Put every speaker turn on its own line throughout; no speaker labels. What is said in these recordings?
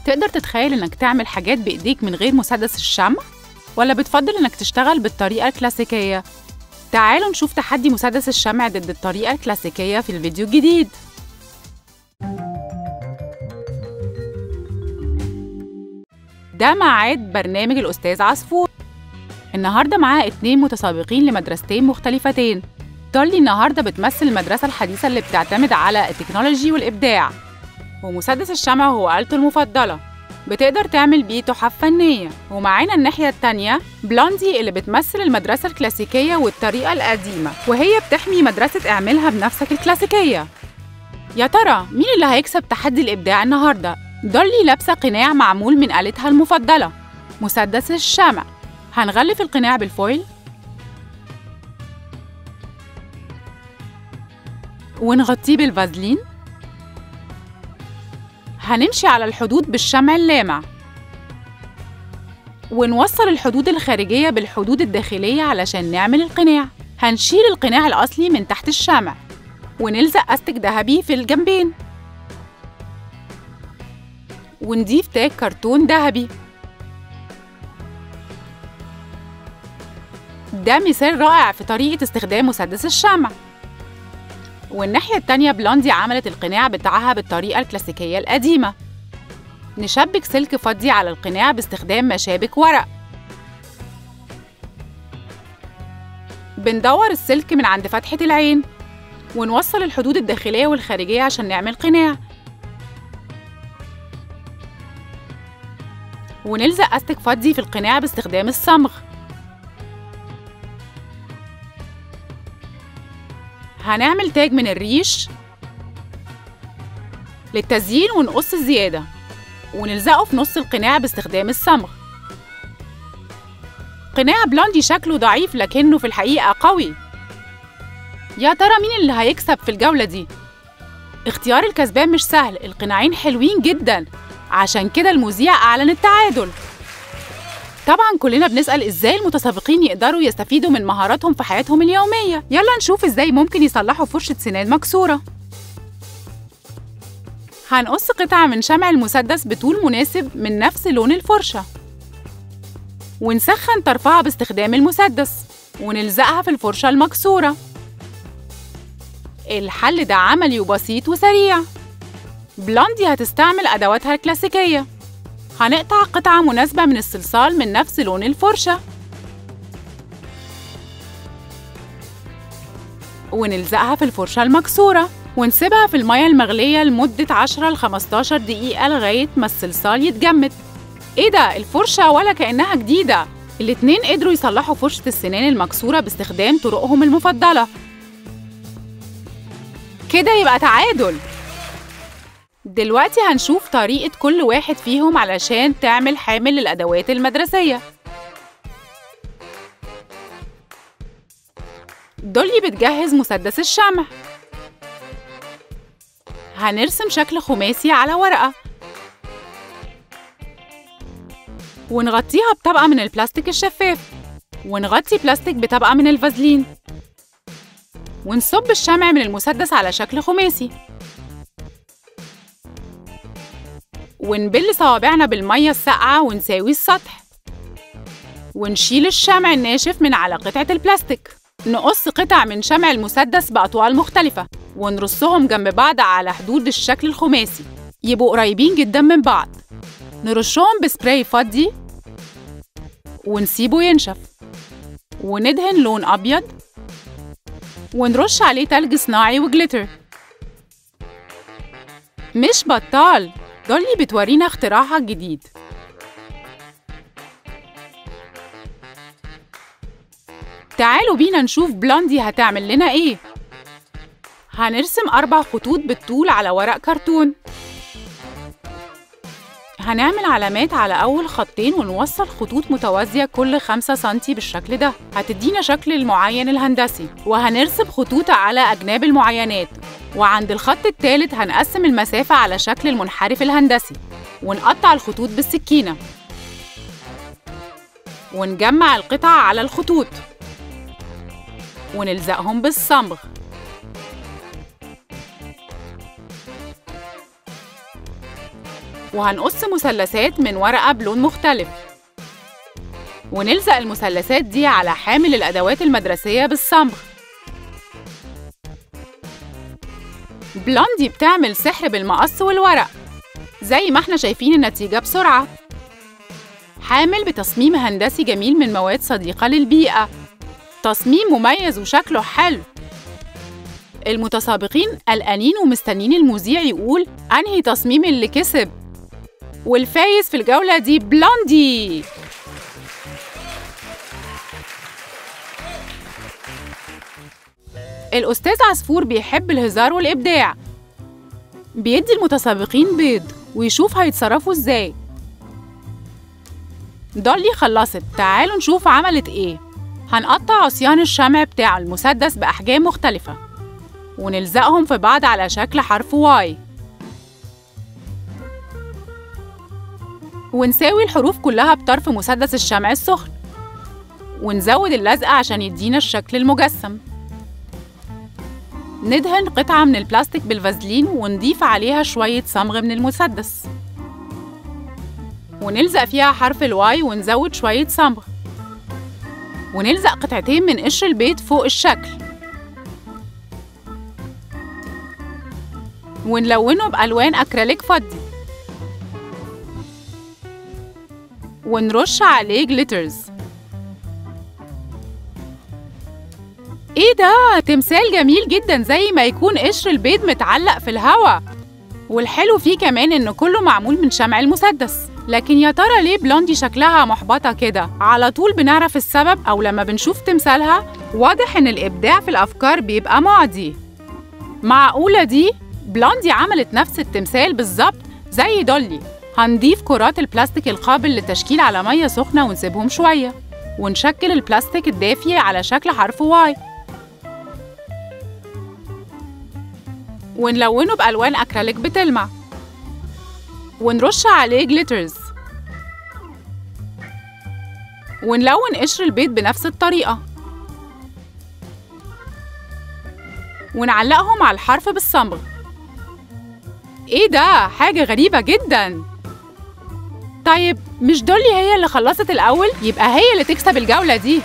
تقدر تتخيل إنك تعمل حاجات بإيديك من غير مسدس الشمع؟ ولا بتفضل إنك تشتغل بالطريقة الكلاسيكية؟ تعالوا نشوف تحدي مسدس الشمع ضد الطريقة الكلاسيكية في الفيديو الجديد ده ميعاد برنامج الأستاذ عصفور النهاردة معاه اتنين متسابقين لمدرستين مختلفتين دولي النهاردة بتمثل المدرسة الحديثة اللي بتعتمد على التكنولوجي والإبداع ومسدس الشمع هو آلته المفضلة بتقدر تعمل بيه تحف فنية ومعانا الناحية التانية بلوندي اللي بتمثل المدرسة الكلاسيكية والطريقة القديمة وهي بتحمي مدرسة اعملها بنفسك الكلاسيكية يا ترى مين اللي هيكسب تحدي الإبداع النهاردة؟ دولي لابسة قناع معمول من آلتها المفضلة مسدس الشمع هنغلف القناع بالفويل ونغطيه بالفازلين هنمشي على الحدود بالشمع اللامع ونوصل الحدود الخارجية بالحدود الداخلية علشان نعمل القناع هنشيل القناع الأصلي من تحت الشمع ونلزق أستك ذهبي في الجنبين ونضيف تاج كرتون ذهبي ده مثال رائع في طريقة استخدام مسدس الشمع والناحية التانية بلوندي عملت القناع بتاعها بالطريقة الكلاسيكية القديمة نشبك سلك فضي على القناع باستخدام مشابك ورق بندور السلك من عند فتحة العين ونوصل الحدود الداخلية والخارجية عشان نعمل قناع ونلزق أستك فضي في القناع باستخدام الصمغ هنعمل تاج من الريش للتزيين ونقص الزيادة ونلزقه في نص القناع باستخدام الصمغ قناع بلوندي شكله ضعيف لكنه في الحقيقة قوي يا ترى مين اللي هيكسب في الجولة دي؟ اختيار الكسبان مش سهل القناعين حلوين جدا عشان كده المذيع أعلن التعادل طبعا كلنا بنسأل ازاي المتسابقين يقدروا يستفيدوا من مهاراتهم في حياتهم اليومية يلا نشوف ازاي ممكن يصلحوا فرشة سنان مكسورة هنقص قطعة من شمع المسدس بطول مناسب من نفس لون الفرشة ونسخن طرفها باستخدام المسدس ونلزقها في الفرشة المكسورة الحل ده عملي وبسيط وسريع بلوندي هتستعمل أدواتها الكلاسيكية هنقطع قطعة مناسبة من الصلصال من نفس لون الفرشة ونلزقها في الفرشة المكسورة ونسيبها في المية المغلية لمدة 10 ل 15 دقيقة لغاية ما الصلصال يتجمد إيه ده الفرشة ولا كأنها جديدة الاتنين قدروا يصلحوا فرشة السنان المكسورة باستخدام طرقهم المفضلة كده يبقى تعادل دلوقتي هنشوف طريقة كل واحد فيهم علشان تعمل حامل للأدوات المدرسية دولي بتجهز مسدس الشمع هنرسم شكل خماسي على ورقة ونغطيها بطبقة من البلاستيك الشفاف ونغطي بلاستيك بطبقة من الفازلين ونصب الشمع من المسدس على شكل خماسي ونبل صوابعنا بالمية الساقعة ونساوي السطح ونشيل الشمع الناشف من على قطعة البلاستيك نقص قطع من شمع المسدس بأطوال مختلفة ونرصهم جنب بعض على حدود الشكل الخماسي يبقوا قريبين جدا من بعض نرشهم بسبراي فضي ونسيبه ينشف وندهن لون أبيض ونرش عليه تلج صناعي وجليتر مش بطال دولي بتورينا اختراعها الجديد تعالوا بينا نشوف بلوندي هتعمل لنا ايه هنرسم أربع خطوط بالطول على ورق كرتون هنعمل علامات على أول خطين ونوصل خطوط متوازية كل خمسة سنتي بالشكل ده هتدينا شكل المعين الهندسي وهنرسم خطوط على أجناب المعينات وعند الخط الثالث هنقسم المسافة على شكل المنحرف الهندسي ونقطع الخطوط بالسكينة ونجمع القطع على الخطوط ونلزقهم بالصمغ وهنقص مثلثات من ورقة بلون مختلف ونلزق المثلثات دي على حامل الأدوات المدرسية بالصمغ بلوندي بتعمل سحر بالمقص والورق زي ما احنا شايفين النتيجة بسرعة حامل بتصميم هندسي جميل من مواد صديقة للبيئة تصميم مميز وشكله حلو المتسابقين قلقانين ومستنين المذيع يقول أنهي تصميم اللي كسب والفايز في الجولة دي بلوندي الأستاذ عصفور بيحب الهزار والإبداع بيدي المتسابقين بيض ويشوف هيتصرفوا إزاي دولي خلصت تعالوا نشوف عملت إيه هنقطع عصيان الشمع بتاع المسدس بأحجام مختلفة ونلزقهم في بعض على شكل حرف واي ونساوي الحروف كلها بطرف مسدس الشمع السخن ونزود اللزقة عشان يدينا الشكل المجسم ندهن قطعة من البلاستيك بالفازلين ونضيف عليها شوية صمغ من المسدس ونلزق فيها حرف الواي ونزود شوية صمغ ونلزق قطعتين من قشر البيض فوق الشكل ونلونه بألوان أكريليك فضي ونرش عليه جليترز ايه ده تمثال جميل جدا زي ما يكون قشر البيض متعلق في الهوا والحلو فيه كمان انه كله معمول من شمع المسدس لكن يا ترى ليه بلوندي شكلها محبطة كده؟ على طول بنعرف السبب أو لما بنشوف تمثالها واضح إن الإبداع في الأفكار بيبقى معدي معقولة دي؟ بلوندي عملت نفس التمثال بالظبط زي دولي هنضيف كرات البلاستيك القابل للتشكيل على مية سخنة ونسيبهم شوية ونشكل البلاستيك الدافي على شكل حرف واي ونلونه بألوان أكريليك بتلمع ونرش عليه جليترز ونلون قشر البيض بنفس الطريقة ونعلقهم على الحرف بالصمغ ايه ده حاجة غريبة جدا طيب مش دولي هي اللي خلصت الأول يبقى هي اللي تكسب الجولة دي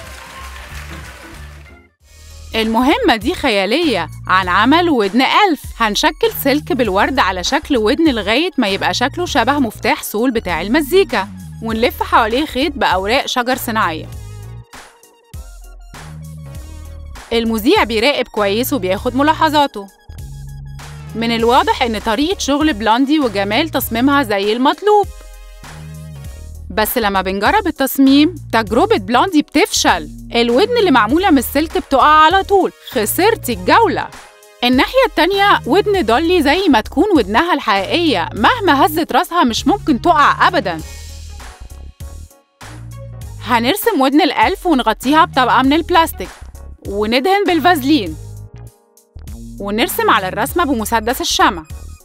المهمة دي خيالية عن عمل ودن ألف هنشكل سلك بالورد على شكل ودن لغاية ما يبقى شكله شبه مفتاح سول بتاع المزيكا ونلف حواليه خيط بأوراق شجر صناعية المذيع بيراقب كويس وبياخد ملاحظاته من الواضح إن طريقة شغل بلوندي وجمال تصميمها زي المطلوب بس لما بنجرب التصميم تجربة بلوندي بتفشل الودن اللي معمولة من السلك بتقع على طول خسرتي الجولة الناحية التانية ودن دولي زي ما تكون ودنها الحقيقية مهما هزت راسها مش ممكن تقع أبداً هنرسم ودن الألف ونغطيها بطبقة من البلاستيك وندهن بالفازلين ونرسم على الرسمة بمسدس الشمع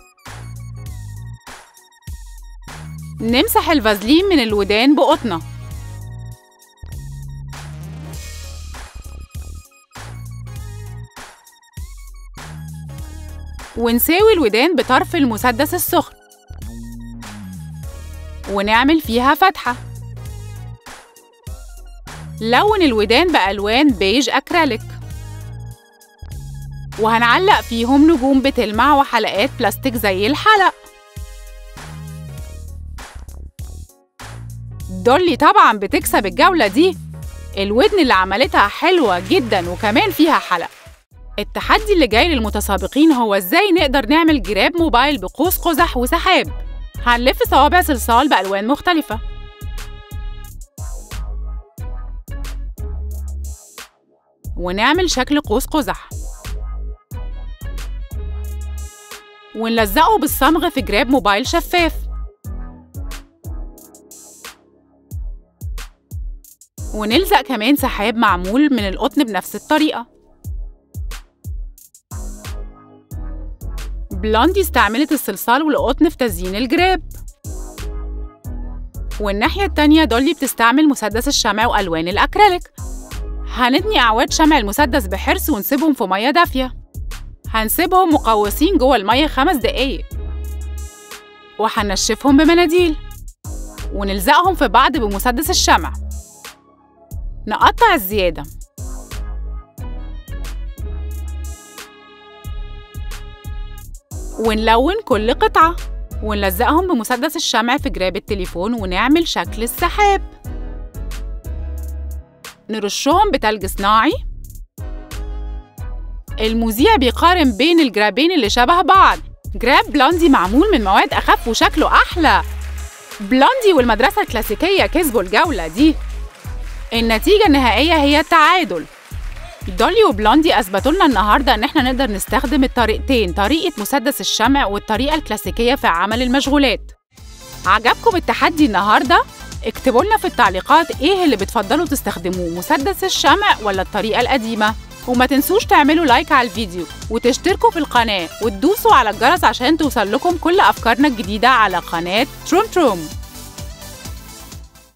نمسح الفازلين من الودان بقطنة ونساوي الودان بطرف المسدس السخن ونعمل فيها فتحة لون الودان بألوان بيج أكريليك وهنعلق فيهم نجوم بتلمع وحلقات بلاستيك زي الحلق دولي طبعا بتكسب الجولة دي الودن اللي عملتها حلوة جدا وكمان فيها حلق التحدي اللي جاي للمتسابقين هو ازاي نقدر نعمل جراب موبايل بقوس قزح وسحاب هنلف صوابع صلصال بألوان مختلفة ونعمل شكل قوس قزح ونلزقه بالصمغ في جراب موبايل شفاف ونلزق كمان سحاب معمول من القطن بنفس الطريقة بلوندي استعملت الصلصال والقطن في تزيين الجراب والناحية التانية دولي بتستعمل مسدس الشمع وألوان الأكريليك هنتني أعواد شمع المسدس بحرص ونسيبهم في مية دافية هنسيبهم مقوسين جوه المية خمس دقايق وهنشفهم بمناديل ونلزقهم في بعض بمسدس الشمع نقطع الزيادة ونلون كل قطعة ونلزقهم بمسدس الشمع في جراب التليفون ونعمل شكل السحاب نرشهم بتلج صناعي المذيع بيقارن بين الجرابين اللي شبه بعض جراب بلوندي معمول من مواد أخف وشكله أحلى بلوندي والمدرسة الكلاسيكية كسبوا الجولة دي النتيجة النهائية هي التعادل دولي وبلوندي أثبتوا لنا النهاردة إن إحنا نقدر نستخدم الطريقتين طريقة مسدس الشمع والطريقة الكلاسيكية في عمل المشغولات عجبكم التحدي النهاردة؟ اكتبوا لنا في التعليقات إيه اللي بتفضلوا تستخدموه مسدس الشمع ولا الطريقة القديمة وما تنسوش تعملوا لايك على الفيديو وتشتركوا في القناة وتدوسوا على الجرس عشان توصل لكم كل أفكارنا الجديدة على قناة تروم تروم